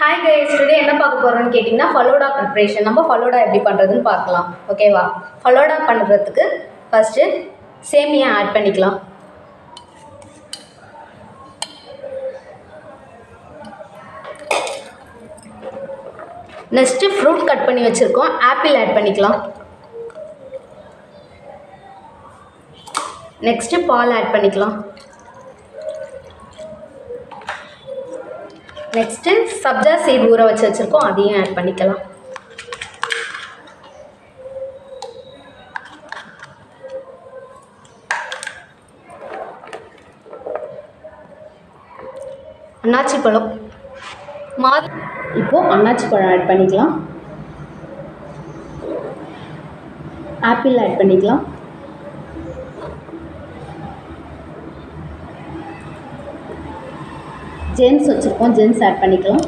hi guys today என்ன பார்க்க போகிறோம்னு கேட்டிங்கன்னா ஃபலோடா ப்ரிப்ரேஷன் நம்ம ஃபலோடா எப்படி பண்ணுறதுன்னு பார்க்கலாம் ஓகேவா ஃபலோடா பண்ணுறதுக்கு ஃபஸ்ட்டு சேமியா ஆட் பண்ணிக்கலாம் நெக்ஸ்ட்டு ஃப்ரூட் கட் பண்ணி வச்சுருக்கோம் ஆப்பிள் ஆட் பண்ணிக்கலாம் நெக்ஸ்ட்டு பால் ஆட் பண்ணிக்கலாம் நெக்ஸ்ட்டு சப்ஜா சீட் ஊற வச்சு வச்சுருக்கோம் அதையும் ஆட் பண்ணிக்கலாம் அன்னாச்சி பழம் மா இப்போது அன்னாச்சி பழம் ஆட் பண்ணிக்கலாம் ஆப்பிள் ஆட் பண்ணிக்கலாம் ஜென்ஸ் வச்சுருக்கோம் ஜென்ஸ் ஆட் பண்ணிக்கலாம்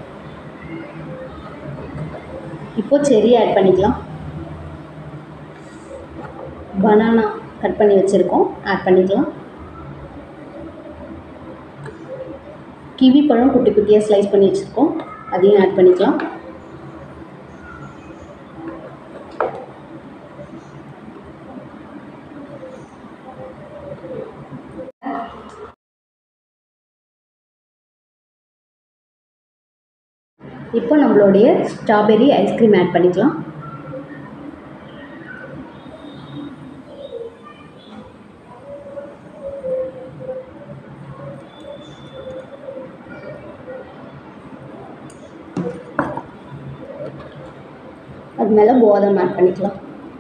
இப்போ செரி ஆட் பண்ணிக்கலாம் பனானா கட் பண்ணி வச்சுருக்கோம் ஆட் பண்ணிக்கலாம் கிவி பழம் குட்டி குட்டியாக ஸ்லைஸ் பண்ணி வச்சுருக்கோம் அதையும் ஆட் பண்ணிக்கலாம் இப்போ நம்மளுடைய ஸ்ட்ராபெரி ஐஸ்கிரீம் ஆட் பண்ணிக்கலாம் அது மேலே கோதம் ஆட் பண்ணிக்கலாம்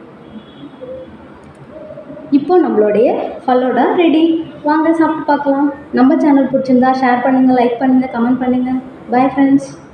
இப்போ நம்மளுடைய ஃபலோடா ரெடி வாங்க சாப்பிட்டு பார்க்கலாம் நம்ம சேனல் பிடிச்சிருந்தா ஷேர் பண்ணுங்கள் லைக் பண்ணுங்கள் கமெண்ட் பண்ணுங்கள் பை ஃப்ரெண்ட்ஸ்